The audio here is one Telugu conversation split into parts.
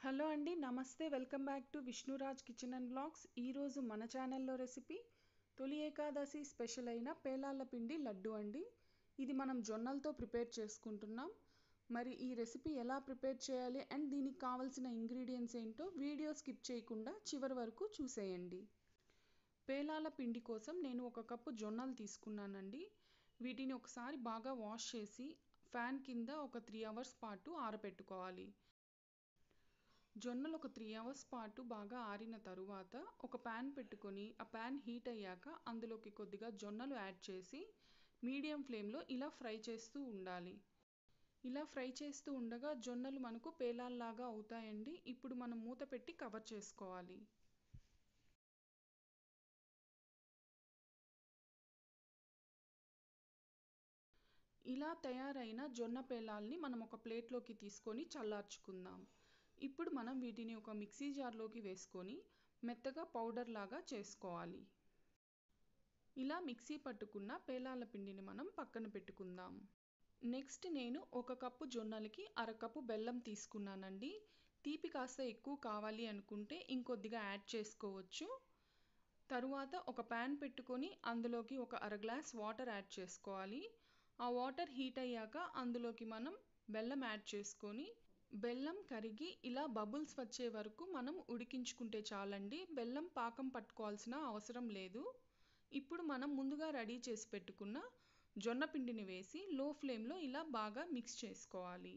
హలో అండి నమస్తే welcome back to Vishnuraj kitchen and blogs ఈరోజు మన ఛానల్లో రెసిపీ తొలి ఏకాదశి స్పెషల్ అయిన పేలాల పిండి లడ్డు అండి ఇది మనం జొన్నలతో ప్రిపేర్ చేసుకుంటున్నాం మరి ఈ రెసిపీ ఎలా ప్రిపేర్ చేయాలి అండ్ దీనికి కావాల్సిన ఇంగ్రీడియంట్స్ ఏంటో వీడియో స్కిప్ చేయకుండా చివరి వరకు చూసేయండి పేలాల పిండి కోసం నేను ఒక కప్పు జొన్నలు తీసుకున్నానండి వీటిని ఒకసారి బాగా వాష్ చేసి ఫ్యాన్ కింద ఒక త్రీ అవర్స్ పాటు ఆరబెట్టుకోవాలి జొన్నలు ఒక త్రీ అవర్స్ పాటు బాగా ఆరిన తరువాత ఒక ప్యాన్ పెట్టుకొని ఆ ప్యాన్ హీట్ అయ్యాక అందులోకి కొద్దిగా జొన్నలు యాడ్ చేసి మీడియం ఫ్లేమ్లో ఇలా ఫ్రై చేస్తూ ఉండాలి ఇలా ఫ్రై చేస్తూ ఉండగా జొన్నలు మనకు పేలాల్లాగా అవుతాయండి ఇప్పుడు మనం మూత పెట్టి కవర్ చేసుకోవాలి ఇలా తయారైన జొన్న పేలాల్ని మనం ఒక ప్లేట్లోకి తీసుకొని చల్లార్చుకుందాం ఇప్పుడు మనం వీటిని ఒక మిక్సీ జార్లోకి వేసుకొని మెత్తగా పౌడర్ లాగా చేసుకోవాలి ఇలా మిక్సీ పట్టుకున్న పేలాల పిండిని మనం పక్కన పెట్టుకుందాం నెక్స్ట్ నేను ఒక కప్పు జొన్నలకి అరకప్పు బెల్లం తీసుకున్నానండి తీపి కాస్త ఎక్కువ కావాలి అనుకుంటే ఇంకొద్దిగా యాడ్ చేసుకోవచ్చు తరువాత ఒక ప్యాన్ పెట్టుకొని అందులోకి ఒక అర గ్లాస్ వాటర్ యాడ్ చేసుకోవాలి ఆ వాటర్ హీట్ అయ్యాక అందులోకి మనం బెల్లం యాడ్ చేసుకొని బెల్లం కరిగి ఇలా బబుల్స్ వచ్చే వరకు మనం ఉడికించుకుంటే చాలండి బెల్లం పాకం పట్టుకోవాల్సిన అవసరం లేదు ఇప్పుడు మనం ముందుగా రెడీ చేసి పెట్టుకున్న జొన్న పిండిని వేసి లో ఫ్లేమ్లో ఇలా బాగా మిక్స్ చేసుకోవాలి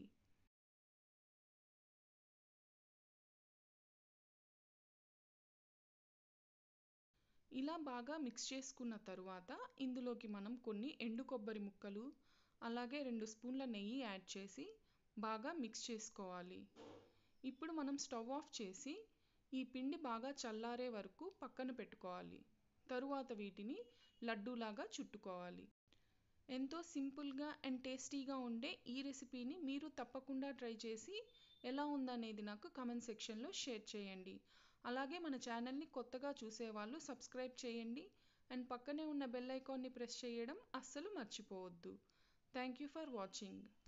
ఇలా బాగా మిక్స్ చేసుకున్న తరువాత ఇందులోకి మనం కొన్ని ఎండు కొబ్బరి ముక్కలు అలాగే రెండు స్పూన్ల నెయ్యి యాడ్ చేసి బాగా మిక్స్ చేసుకోవాలి ఇప్పుడు మనం స్టవ్ ఆఫ్ చేసి ఈ పిండి బాగా చల్లారే వరకు పక్కన పెట్టుకోవాలి తరువాత వీటిని లడ్డూలాగా చుట్టుకోవాలి ఎంతో సింపుల్గా అండ్ టేస్టీగా ఉండే ఈ రెసిపీని మీరు తప్పకుండా ట్రై చేసి ఎలా ఉందనేది నాకు కమెంట్ సెక్షన్లో షేర్ చేయండి అలాగే మన ఛానల్ని కొత్తగా చూసేవాళ్ళు సబ్స్క్రైబ్ చేయండి అండ్ పక్కనే ఉన్న బెల్ ఐకాన్ని ప్రెస్ చేయడం అస్సలు మర్చిపోవద్దు థ్యాంక్ యూ ఫర్ వాచింగ్